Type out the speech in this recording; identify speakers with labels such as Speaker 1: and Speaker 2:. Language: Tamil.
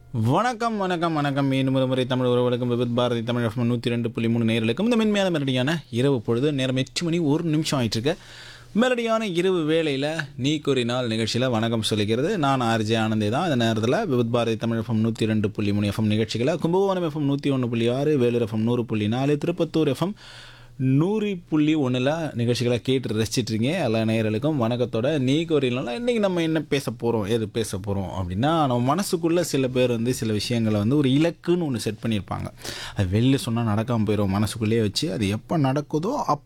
Speaker 1: வணக்கம் வணக்கம் வணக்கம் மீண்டும் ஒரு முறை தமிழ் உறவுகளுக்கும் விபத் பாரதி தமிழ் எஃப்எம் நூற்றி ரெண்டு புள்ளி மூணு நேர்களுக்கும் இந்த மென்மையான மெலடியான இரவு பொழுது நேரம் எட்டு மணி ஒரு நிமிஷம் ஆயிட்டு இருக்கு மெலடியான இரவு வேளையில் நீ கூறினால் நிகழ்ச்சியில் வணக்கம் சொல்லிக்கிறது நான் ஆர்ஜே ஆனந்தே தான் இந்த நேரத்தில் விபத் பாரதி தமிழ் எஃப்எம் நூற்றி ரெண்டு புள்ளி மூணு எஃப்எம் நிகழ்ச்சிகளை கும்பகோணம் எஃப்எம் நூற்றி ஒன்று புள்ளி ஆறு வேலூர் எஃப்எம் நூறு புள்ளி நாலு திருப்பத்தூர் எஃப்எம் நூறு புள்ளி ஒன்றில் நிகழ்ச்சிகளை கேட்டு ரசிச்சிட்ருங்க எல்லா நேயர்களுக்கும் வணக்கத்தோட நீ கோரிலாம் இன்றைக்கி நம்ம என்ன பேச போகிறோம் எது பேச போகிறோம் அப்படின்னா நம்ம மனசுக்குள்ளே சில பேர் வந்து சில விஷயங்களை வந்து ஒரு இலக்குன்னு ஒன்று செட் பண்ணியிருப்பாங்க அது வெளில சொன்னால் நடக்காமல் போயிடும் மனசுக்குள்ளேயே வச்சு அது எப்போ நடக்குதோ அப்போ